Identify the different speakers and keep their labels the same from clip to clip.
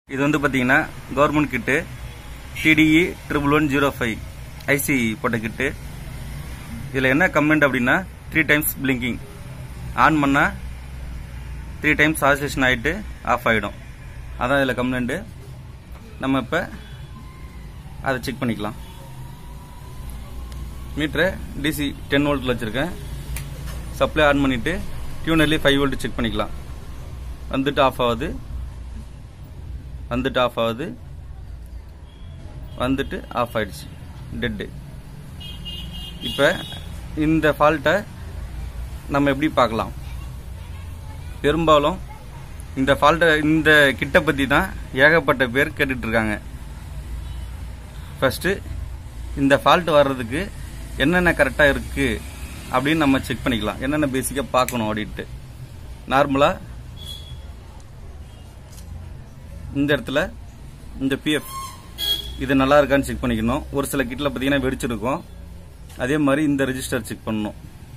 Speaker 1: இது வந்து பார்த்தீங்கன்னா government kit TDE triple one zero five IC போட்ட கிட்டு இதில் என்ன கமெண்ட் அப்படின்னா த்ரீ டைம்ஸ் பிளிங்கிங் ஆன் பண்ணால் த்ரீ டைம்ஸ் ஆசோசியேஷன் ஆகிட்டு ஆஃப் ஆகிடும் அதான் இதில் கம்ப்ளைண்ட்டு நம்ம இப்போ அதை செக் பண்ணிக்கலாம் மீட்டரை டிசி டென் வோல்ட்டில் வச்சுருக்கேன் சப்ளை ஆன் பண்ணிவிட்டு டியூனர்லேயே ஃபைவ் வோல்ட் செக் பண்ணிக்கலாம் வந்துட்டு ஆஃப் ஆகுது வந்துட்டு ஆஃப் ஆகுது வந்துட்டு ஆஃப் ஆயிடுச்சு டெட்டு இப்போ இந்த ஃபால்ட்டை நம்ம எப்படி பார்க்கலாம் பெரும்பாலும் இந்த ஃபால்ட்டை இந்த கிட்ட பற்றி தான் ஏகப்பட்ட பேர் கேட்டுட்டு இருக்காங்க ஃபஸ்ட்டு இந்த ஃபால்ட் வர்றதுக்கு என்னென்ன கரெக்டாக இருக்குது அப்படின்னு நம்ம செக் பண்ணிக்கலாம் என்னென்ன பேசிக்காக பார்க்கணும் அப்படின்ட்டு நார்மலாக இந்த இடத்துல இந்த பிஎஃப் இது நல்லா இருக்கான்னு செக் பண்ணிக்கணும் ஒரு சில கிட்டில் பார்த்தீங்கன்னா வெடிச்சிருக்கும் அதே மாதிரி இந்த ரெஜிஸ்டர் செக் பண்ணணும்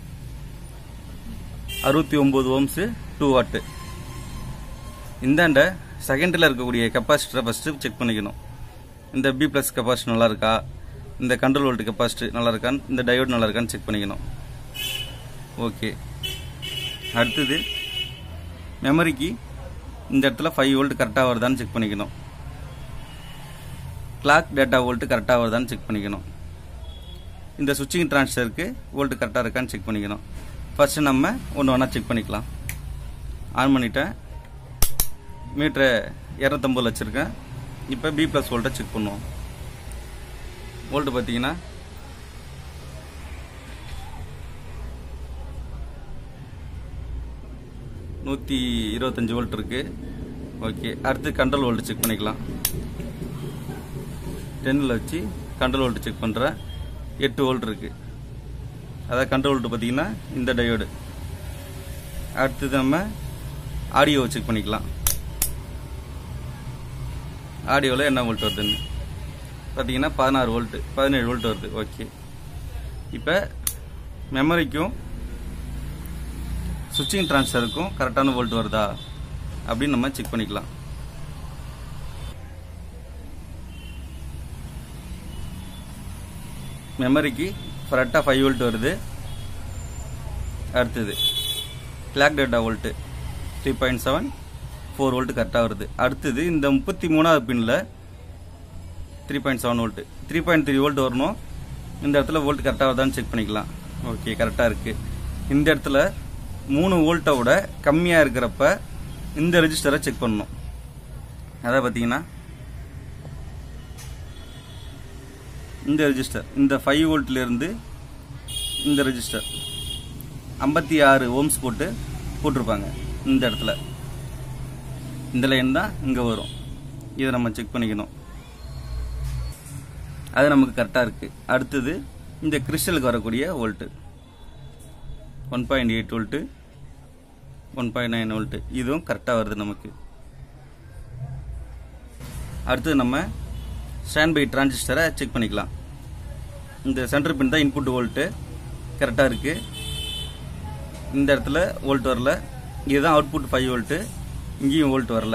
Speaker 1: அறுபத்தி ஒம்பது ஓம்ஸு டூ வாட்டு இந்தாண்ட செகண்டில் இருக்கக்கூடிய கெப்பாசிட்டரை ஃபஸ்ட்டு செக் பண்ணிக்கணும் இந்த பி ப்ளஸ் கெப்பாசிட்டி நல்லா இருக்கா இந்த கண்ட்ரோல் வோல்ட் கெப்பாசிட்டி நல்லா இருக்கான்னு இந்த டயோட் நல்லா இருக்கான்னு செக் பண்ணிக்கணும் ஓகே அடுத்தது மெமரிக்கு இந்த இடத்துல ஃபைவ் வோல்ட் கரெக்டாக வருதான்னு செக் பண்ணிக்கணும் கிளாக் டேட்டா வோல்ட் கரெக்டாக வருதான்னு செக் பண்ணிக்கணும் இந்த சுவிட்சிங் டிரான்ஸ்டருக்கு வோல்ட் கரெக்டாக இருக்கான்னு செக் பண்ணிக்கணும் ஃபஸ்ட்டு நம்ம ஒன்று ஒன்றா செக் பண்ணிக்கலாம் ஆன் பண்ணிட்டேன் மீட்டரை இரநூத்தம்பது வச்சுருக்கேன் இப்போ பி ப்ளஸ் வோல்ட்டை செக் பண்ணுவோம் வோல்ட்டு பார்த்தீங்கன்னா நூற்றி இருபத்தஞ்சி வோல்ட் இருக்கு ஓகே அடுத்து கண்ட்ரோல் வோல்ட் செக் பண்ணிக்கலாம் டென்னில் வச்சு கண்ட்ரோல் வோல்ட் செக் பண்ணுறேன் எட்டு வோல்ட் இருக்கு அதாவது கண்ட்ரோல் வோல்ட் பார்த்தீங்கன்னா இந்த டயோடு அடுத்தது நம்ம ஆடியோ செக் பண்ணிக்கலாம் ஆடியோவில் என்ன வோல்ட் வருதுன்னு பார்த்தீங்கன்னா பதினாறு வோல்ட்டு பதினேழு வோல்ட் வருது ஓகே இப்போ மெமரிக்கும் சுவிட்சிங் டிரான்ஸ்ஃபருக்கும் கரெக்டான வோல்ட் வருதா அப்படின்னு நம்ம செக் பண்ணிக்கலாம் மெமரிக்கு கரெக்டாக ஃபைவ் வோல்ட் வருது அடுத்தது clock data volt three point seven four volt கரெக்டாக வருது அடுத்தது இந்த முப்பத்தி மூணாவது பின்னில் three point seven volt three point three volt வரணும் இந்த இடத்துல வோல்ட் கரெக்டாக வருதான்னு செக் பண்ணிக்கலாம் ஓகே கரெக்டாக இருக்குது இந்த இடத்துல மூணு வோல்ட்டை விட கம்மியாக இருக்கிறப்ப இந்த ரெஜிஸ்டரை செக் பண்ணணும் அதை பார்த்தீங்கன்னா இந்த ரெஜிஸ்டர் இந்த ஃபைவ் வோல்ட்லேருந்து இந்த ரெஜிஸ்டர் ஐம்பத்தி ஆறு ஓம்ஸ் போட்டு போட்டிருப்பாங்க இந்த இடத்துல இந்த லைன் தான் இங்கே வரும் இதை நம்ம செக் பண்ணிக்கணும் அது நமக்கு கரெக்டாக இருக்குது அடுத்தது இந்த கிறிஸ்டலுக்கு வரக்கூடிய volt one point eight volt one point nine volt இதுவும் கரெக்டாக வருது நமக்கு அடுத்தது நம்ம ஸ்டாண்ட் பை டிரான்சிஸ்டரை செக் பண்ணிக்கலாம் இந்த சென்டர் பின் தான் இன்புட் வோல்ட்டு கரெக்டாக இருக்குது இந்த இடத்துல வோல்ட் வரல இதுதான் அவுட்புட் ஃபைவ் வோல்ட்டு இங்கேயும் வோல்ட் வரல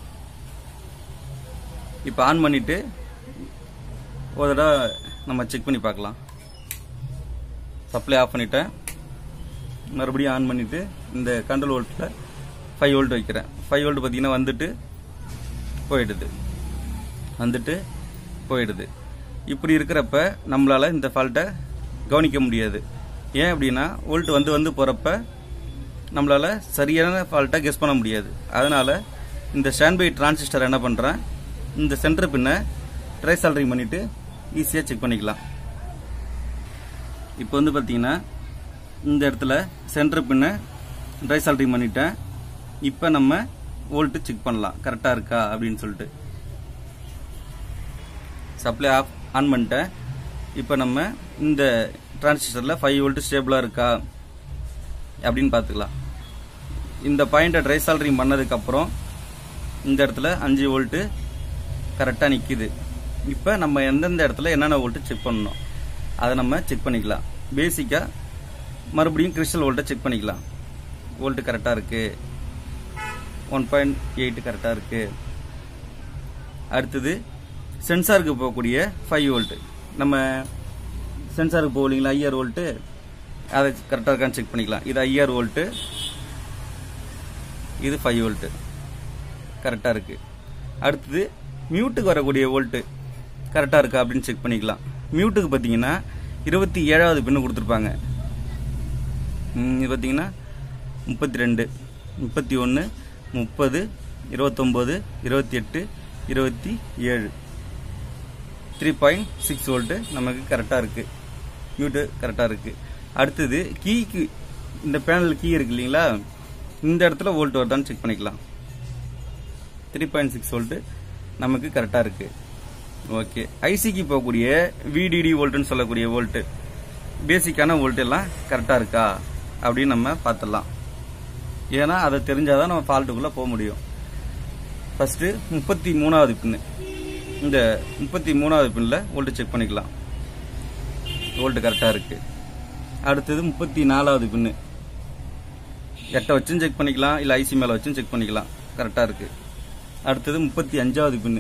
Speaker 1: இப்போ ஆன் பண்ணிவிட்டு ஒரு தடவை நம்ம செக் பண்ணி பார்க்கலாம் சப்ளை ஆஃப் பண்ணிட்டேன் மறுபடியும் ஆன் பண்ணிவிட்டு இந்த கண்ட்ரோல் வோல்ட்டில் ஃபைவ் வோல்ட் வைக்கிறேன் ஃபைவ் வோல்ட் பார்த்தீங்கன்னா வந்துட்டு போயிடுது வந்துட்டு போயிடுது இப்படி இருக்கிறப்ப நம்மளால் இந்த ஃபால்ட்டை கவனிக்க முடியாது ஏன் அப்படின்னா வோல்ட் வந்து வந்து போகிறப்ப நம்மளால் சரியான ஃபால்ட்டை கெஸ் பண்ண முடியாது அதனால் இந்த ஸ்டாண்ட்பை டிரான்சிஸ்டர் என்ன பண்ணுறேன் இந்த சென்டர் பின்னை ட்ரை சால்ரிங் பண்ணிவிட்டு ஈஸியாக செக் பண்ணிக்கலாம் இப்போ வந்து பார்த்தீங்கன்னா இந்த இடத்துல சென்டர் பின்னை ட்ரை சால்ரிங் பண்ணிட்டேன் இப்போ நம்ம வோல்ட்டு செக் பண்ணலாம் கரெக்டாக இருக்கா அப்படின்னு சொல்லிட்டு சப்ளை ஆஃப் ஆன் பண்ணிட்டேன் இப்போ நம்ம இந்த டிரான்சிஸ்டரில் ஃபைவ் வோல்ட்டு ஸ்டேபிளாக இருக்கா அப்படின்னு பார்த்துக்கலாம் இந்த பாயிண்ட்டை ட்ரை சால்ரிங் பண்ணதுக்கப்புறம் இந்த இடத்துல அஞ்சு வோல்ட்டு கரெக்டாக நிற்கிது இப்போ நம்ம எந்தெந்த இடத்துல என்னென்ன வோல்ட்டு செக் பண்ணணும் அதை நம்ம செக் பண்ணிக்கலாம் பேசிக்காக மறுபடியும் கிறிஸ்டல் வோல்ட்டை செக் பண்ணிக்கலாம் வோல்ட்டு கரெக்டாக இருக்குது ஒன் பாயிண்ட் எயிட் கரெக்டாக இருக்குது அடுத்தது சென்சாருக்கு போகக்கூடிய ஃபைவ் வோல்ட் நம்ம சென்சாருக்கு போகும் இல்லைங்களா ஐஆர் வோல்ட்டு அதை கரெக்டாக இருக்கான்னு செக் பண்ணிக்கலாம் இது ஐஆர் வோல்ட்டு இது ஃபைவ் வோல்ட்டு கரெக்டாக இருக்குது அடுத்தது மியூட்டுக்கு வரக்கூடிய வோல்ட்டு கரெக்டாக இருக்கா அப்படின்னு செக் பண்ணிக்கலாம் மியூட்டுக்கு பார்த்தீங்கன்னா இருபத்தி ஏழாவது பின்னு கொடுத்துருப்பாங்க ம், இது பார்த்தீங்கன்னா முப்பத்தி ரெண்டு முப்பத்தி ஒன்று முப்பது இருபத்தொம்போது இருபத்தி எட்டு இருபத்தி ஏழு த்ரீ பாயிண்ட் சிக்ஸ் வோல்ட்டு நமக்கு கரெக்டாக இருக்குது மியூட்டு கரெக்டாக இருக்குது அடுத்தது கீக்கு இந்த பேனல் கீ இருக்கு இல்லைங்களா இந்த இடத்துல வோல்ட் வருதான்னு செக் பண்ணிக்கலாம் த்ரீ பாயிண்ட் சிக்ஸ் வோல்ட்டு நமக்கு கரெக்டாக இருக்குது ஓகே ஐசிக்கு போகக்கூடிய விடிடி வோல்ட்டுன்னு சொல்லக்கூடிய வோல்ட்டு பேசிக்கான வோல்ட் எல்லாம் கரெக்டாக இருக்கா அப்படின்னு நம்ம பார்த்துடலாம் ஏன்னா அதை தெரிஞ்சாதான் நம்ம ஃபால்ட்டுக்குள்ளே போக முடியும் ஃபஸ்ட்டு முப்பத்தி மூணாவது பின்னு இந்த முப்பத்தி மூணாவது பின்னில் வோல்ட்டு செக் பண்ணிக்கலாம் வோல்ட்டு கரெக்டாக இருக்குது அடுத்தது முப்பத்தி நாலாவது பின்னு எட்டை வச்சும் செக் பண்ணிக்கலாம் இல்லை ஐசி மேலே வச்சும் செக் பண்ணிக்கலாம் கரெக்டாக இருக்குது அடுத்தது முப்பத்தி அஞ்சாவது பின்னு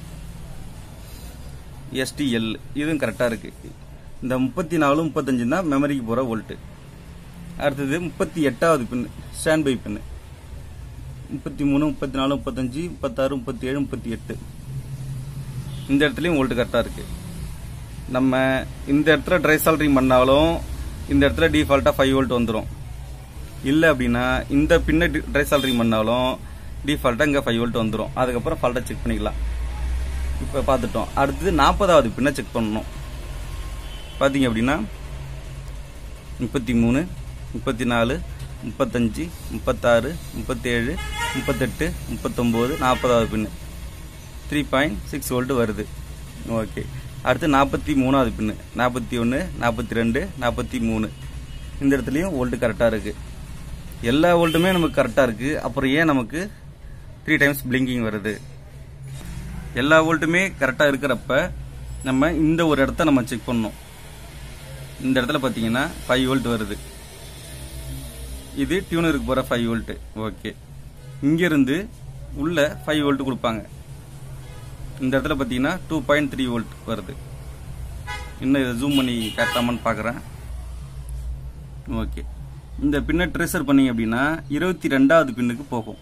Speaker 1: எஸ்டிஎல் இதுவும் கரெக்டாக இருக்குது இந்த முப்பத்தி நாலு முப்பத்தஞ்சு தான் மெமரிக்கு போகிற வோல்ட்டு அடுத்தது முப்பத்தி எட்டாவது பின்னு ஸ்டாண்ட் பை பின்னு முப்பத்தி மூணு முப்பத்தி நாலு முப்பத்தஞ்சு முப்பத்தாறு முப்பத்தி ஏழு முப்பத்தி எட்டு இந்த இடத்துலையும் வோல்ட் கரெக்டாக இருக்கு நம்ம இந்த இடத்துல ட்ரை சால்ட்ரிங் பண்ணாலும் இந்த இடத்துல டிஃபால்ட்டாக ஃபைவ் வோல்ட் வந்துடும் இல்லை அப்படின்னா இந்த பின்ன ட்ரை சால்ட்ரிங் பண்ணாலும் டிஃபால்ட்டாக இங்கே ஃபைவ் வோல்ட் வந்துடும் அதுக்கப்புறம் ஃபால்ட்டை செக் பண்ணிக்கலாம் இப்போ பார்த்துட்டோம் அடுத்தது நாற்பதாவது பின்ன செக் பண்ணணும் பார்த்தீங்க அப்படின்னா முப்பத்தி மூணு முப்பத்தி நாலு முப்பத்தஞ்சு முப்பத்தாறு முப்பத்தேழு முப்பத்தெட்டு முப்பத்தொம்போது நாற்பதாவது பின்னு த்ரீ பாயிண்ட் சிக்ஸ் வோல்ட் வருது ஓகே அடுத்து நாற்பத்தி மூணாவது பின்னு நாற்பத்தி ஒன்று நாற்பத்தி ரெண்டு நாற்பத்தி மூணு இந்த இடத்துலையும் வோல்ட்டு கரெக்டாக இருக்குது எல்லா வோல்ட்டுமே நமக்கு கரெக்டாக இருக்குது அப்புறம் ஏன் நமக்கு த்ரீ டைம்ஸ் பிளிங்கிங் வருது எல்லா வோல்ட்டுமே கரெக்டாக இருக்கிறப்ப நம்ம இந்த ஒரு இடத்த நம்ம செக் பண்ணணும் இந்த இடத்துல பார்த்தீங்கன்னா ஃபைவ் வோல்ட் வருது இது டியூனருக்கு போகிற ஃபைவ் வோல்ட்டு ஓகே இங்கேருந்து உள்ள ஃபைவ் வோல்ட் கொடுப்பாங்க இந்த இடத்துல பார்த்தீங்கன்னா டூ பாயிண்ட் த்ரீ வோல்ட் வருது இன்னும் இதை ஜூம் பண்ணி காட்டாமான்னு பார்க்குறேன் ஓகே இந்த பின்னை ட்ரேசர் பண்ணீங்க அப்படின்னா இருபத்தி ரெண்டாவது பின்னுக்கு போகும்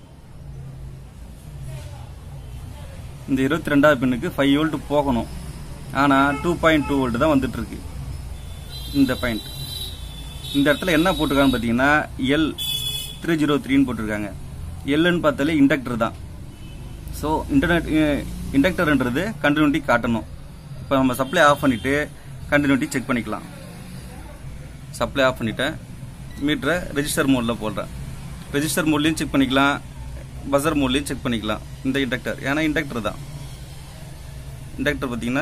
Speaker 1: இந்த இருபத்தி ரெண்டாவது பின்னுக்கு ஃபைவ் வோல்ட் போகணும் ஆனால் டூ பாயிண்ட் டூ வோல்ட் தான் வந்துட்டு இருக்கு இந்த பாயிண்ட் இந்த இடத்துல என்ன போட்டிருக்காங்க பார்த்தீங்கன்னா எல் த்ரீ ஜீரோ த்ரீன்னு போட்டிருக்காங்க எல்லுன்னு பார்த்தாலே இண்டக்டர் தான் ஸோ இன்டர்நெட் இண்டக்டர்ன்றது கண்டினியூட்டி காட்டணும் இப்போ நம்ம சப்ளை ஆஃப் பண்ணிவிட்டு கண்டினியூட்டி செக் பண்ணிக்கலாம் சப்ளை ஆஃப் பண்ணிட்டேன் மீட்டரை ரெஜிஸ்டர் மோடில் போடுறேன் ரெஜிஸ்டர் மோட்லேயும் செக் பண்ணிக்கலாம் பஸர் மோட்லேயும் செக் பண்ணிக்கலாம் இந்த இண்டக்டர் ஏன்னா இண்டக்டர் தான் இண்டக்டர் பார்த்தீங்கன்னா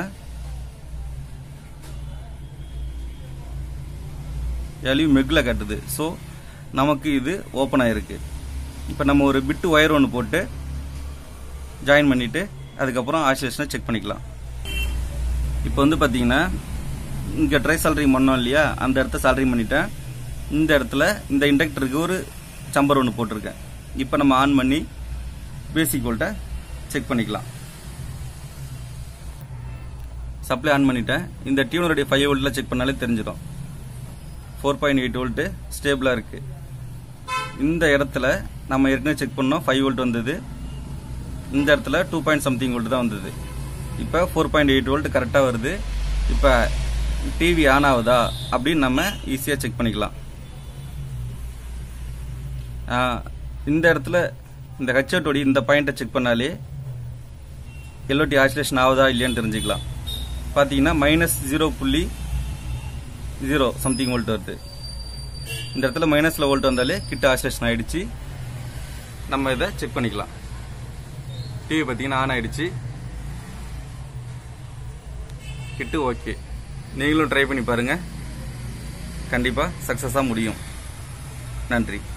Speaker 1: வேல்யூ மெக்கில் காட்டுது ஸோ நமக்கு இது ஓப்பன் ஆயிருக்கு இப்போ நம்ம ஒரு பிட்டு ஒயர் ஒன்று போட்டு ஜாயின் பண்ணிவிட்டு அதுக்கப்புறம் ஆசிலேஷனை செக் பண்ணிக்கலாம் இப்போ வந்து பார்த்தீங்கன்னா இங்கே ட்ரை சால்ரிங் பண்ணோம் இல்லையா அந்த இடத்த சால்ரிங் பண்ணிட்டேன் இந்த இடத்துல இந்த இண்டக்டருக்கு ஒரு சம்பர் ஒன்று போட்டிருக்கேன் இப்போ நம்ம ஆன் பண்ணி பேசிக் வோல்ட்டை செக் பண்ணிக்கலாம் சப்ளை ஆன் பண்ணிட்டேன் இந்த டியூனருடைய ஃபைவ் வோல்ட்டில் செக் பண்ணாலே தெரிஞ்சிடும் ஃபோர் பாயிண்ட் எயிட் வோல்ட்டு ஸ்டேபிளாக இருக்குது இந்த இடத்துல நம்ம ஏற்கனவே செக் பண்ணோம் ஃபைவ் வோல்ட் வந்தது இந்த இடத்துல டூ பாயிண்ட் சம்திங் வோல்ட் தான் வந்தது இப்போ ஃபோர் பாயிண்ட் எயிட் வோல்ட் கரெக்டாக வருது இப்போ டிவி ஆன் ஆகுதா அப்படின்னு நம்ம ஈஸியாக செக் பண்ணிக்கலாம் ஆ, இந்த இடத்துல இந்த ஹெச்ஓடி இந்த பாயிண்ட்டை செக் பண்ணாலே எல்ஓடி ஆசிலேஷன் ஆகுதா இல்லையான்னு தெரிஞ்சுக்கலாம் பார்த்தீங்கன்னா மைனஸ் ஜீரோ புள்ளி ஜீரோ சம்திங் வோல்ட் வருது இந்த இடத்துல மைனஸில் வோல்ட் வந்தாலே கிட்ட ஆசிலேஷன் ஆயிடுச்சு நம்ம இதை செக் பண்ணிக்கலாம் டிவி பார்த்தீங்கன்னா ஆன் ஆயிடுச்சு கிட்டு ஓகே நீங்களும் ட்ரை பண்ணி பாருங்கள் கண்டிப்பாக சக்ஸஸாக முடியும் நன்றி